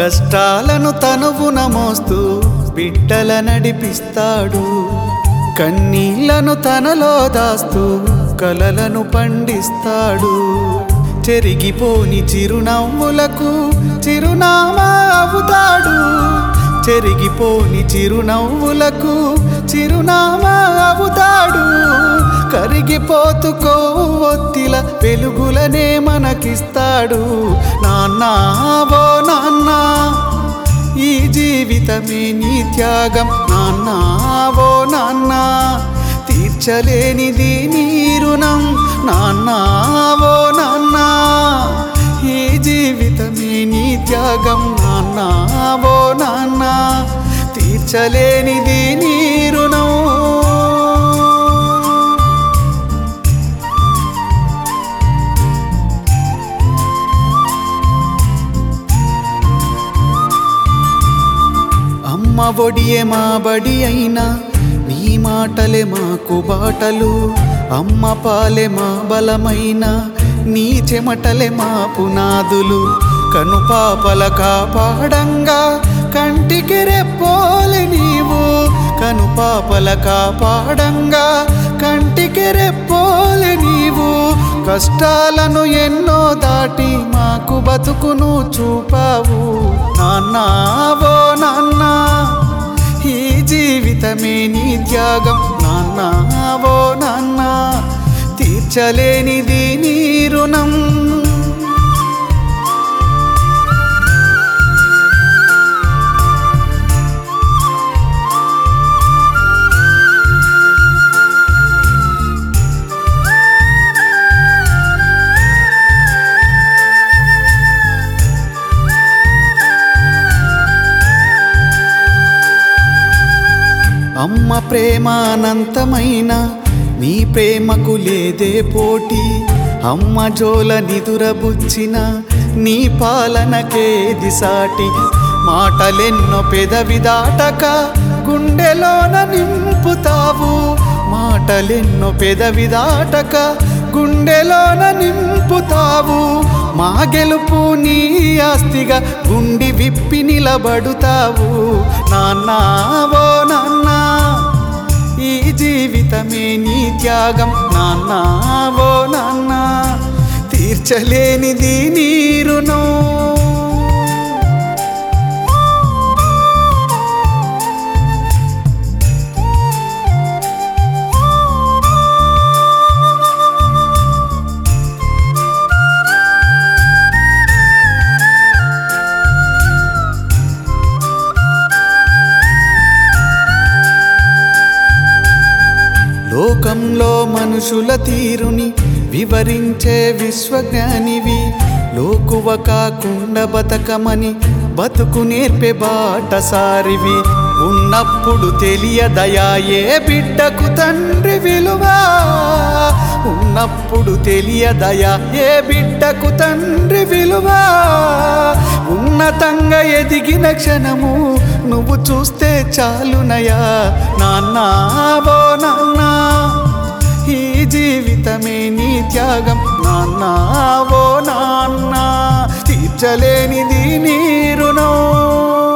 కష్టాలను తనువున మోస్తూ బిడ్డల నడిపిస్తాడు కన్నీళ్లను తనలో దాస్తూ కలలను పండిస్తాడు చెరిగిపోని చిరునవ్వులకు చిరునామా అవుతాడు చెరిగిపోని చిరునవ్వులకు చిరునామా అవుతాడు కరిగిపోతు కొవ్వొత్తిల వెలుగులనే మనకిస్తాడు నాన్నా ఓ నాన్న ఈ జీవితమే నీ త్యాగం నాన్నా ఓ నాన్న తీర్చలేనిది నీ రుణం నాన్నా ఓ నాన్న ఈ జీవితమే నీ త్యాగం నాన్నా ఓ నాన్న తీర్చలేనిది నీ రుణం అమ్మ ఒడియే మా బడి అయినా నీ మాటలే మాకు బాటలు అమ్మ పాలే మా బలమైన నీ చెమటలే మా పునాదులు కనుపాపల కాపాడంగా కంటికి రెప్పోలి నీవు కనుపాపల కాపాడంగా కంటికి రెప్పోలి నీవు కష్టాలను ఎన్నో దాటి మాకు బతుకును చూపావు నాన్నా ఓ నాన్న ఈ జీవితమే నీ త్యాగం నాన్నా ఓ నాన్న తీర్చలేనిది నీ రుణం అమ్మ ప్రేమ అనంతమైన నీ ప్రేమకు లేదే పోటీ అమ్మ జోల నిదురబుచ్చిన నీ పాలనకేది సాటి మాటలెన్నో పెదవి దాటక గుండెలోన నింపుతావు మాటలెన్నో పెదవి దాటక గుండెలోన నింపుతావు మా గెలుపు నీ ఆస్తిగా గుండి విప్పి నిలబడుతావు నాన్నా ఓ నాన్నా ఈ జీవితమే నీ త్యాగం నాన్నా ఓ నాన్న తీర్చలేనిది నీ రుణం లోకంలో మనుషుల తీరుని వివరించే విశ్వజ్ఞానివి లోకువ కాకుండా బతకమని బతుకు నేర్పే బాటసారివి ఉన్నప్పుడు తెలియదయా ఏ బిడ్డకు తండ్రి విలువ ఉన్నప్పుడు తెలియదయా ఏ బిడ్డకు తండ్రి విలువ ఉన్నతంగా ఎదిగిన క్షణము నువ్వు చూస్తే చాలునయా నాన్నా ఓ నాన్నా ఈ జీవితమే నీ త్యాగం నాన్నా ఓ నాన్న తీర్చలేనిది నీ రుణం